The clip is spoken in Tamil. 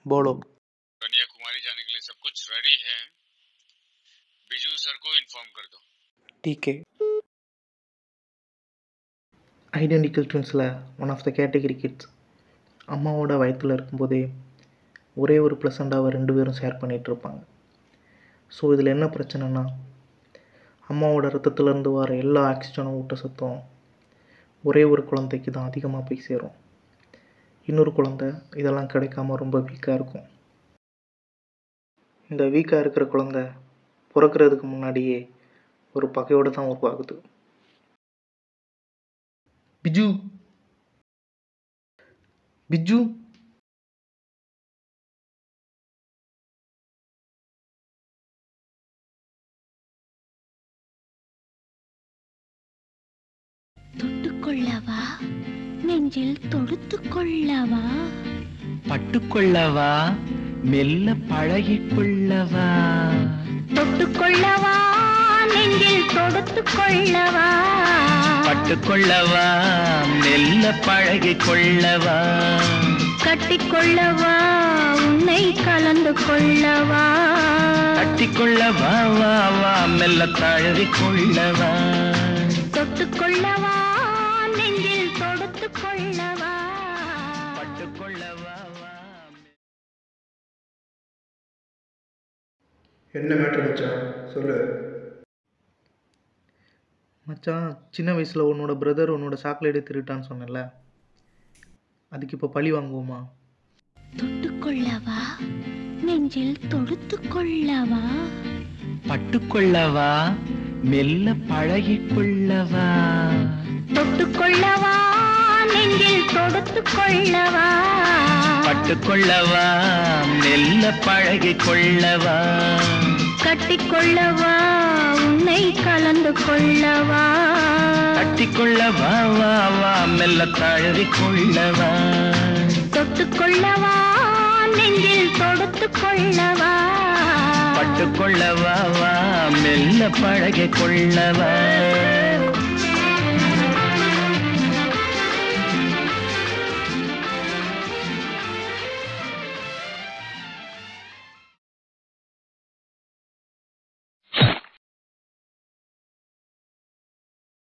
बोलो कन्याकुमारी जाने के लिए सब कुछ रेडी है बिजू सर को इन्फॉर्म कर दो ठीक है ஐடென்டிக்கல் ட்வின்ஸில் one of the category kids அம்மாவோட வயத்தில் இருக்கும்போதே ஒரே ஒரு ப்ளசண்டாவை ரெண்டு பேரும் ஷேர் பண்ணிகிட்டு இருப்பாங்க ஸோ இதில் என்ன பிரச்சனைனா அம்மாவோட ரத்தத்துலேருந்து வர எல்லா ஆக்சிஜனும் ஊட்டச்சத்தும் ஒரே ஒரு குழந்தைக்கு தான் அதிகமாக போய் சேரும் இன்னொரு குழந்தை இதெல்லாம் கிடைக்காம ரொம்ப வீக்காக இருக்கும் இந்த வீக்காக இருக்கிற குழந்தை பிறக்கிறதுக்கு முன்னாடியே ஒரு பகையோடு தான் உருவாகுது பிஜு பிஜு தொட்டுக்கொள்ளவா நெஞ்சில் தொடுத்துக் கொள்ளவா பட்டுக்கொள்ளவா மெல்ல பழகிக்கொள்ளவா தொட்டுக்கொள்ளவா நெஞ்சில் தொடுத்துக் கொள்ளவா பட்டுக்கொள்ளவா மெல்ல பழகிக்கொள்ளவா கட்டிக்கொள்ளவா உன்னை கலந்து கொள்ளவா கட்டிக்கொள்ளவா வா வா மெல்ல தழுவிக்கொள்ளவா தொட்டுக்கொள்ளவா நெஞ்சில் தொடுத்துக் கொள்ளவா பட்டுக்கொள்ளவா வா என்ன மேட்ரு மச்சான் சொல்லு மச்சான் சின்ன வயசில் உன்னோட பிரதர் உன்னோட சாக்லேட்டை திருட்டான்னு சொன்னேன்ல அதுக்கு இப்போ பழி வாங்குவோமா தொட்டுக்கொள்ளவா நெஞ்சில் தொடுத்துக் கொள்ளவா பட்டுக்கொள்ளவா மெல்ல பழகிக்கொள்ளவா தொட்டுக்கொள்ளவா நெஞ்சில் தொடுத்துக் கொள்ளவா பட்டுக்கொள்ளவா மெல்ல பழகிக்கொள்ளவா கட்டிக்கொள்ளவா உன்னை கலந்து கொள்ளவா கட்டிக்கொள்ளவா வா வா மெல்ல தழுவிக்கொள்ளவா தொட்டுக்கொள்ளவா நெஞ்சில் தொடுத்துக் கொள்ளவா பட்டுக்கொள்ளவா வா மெல்ல பழகிக்கொள்ளவா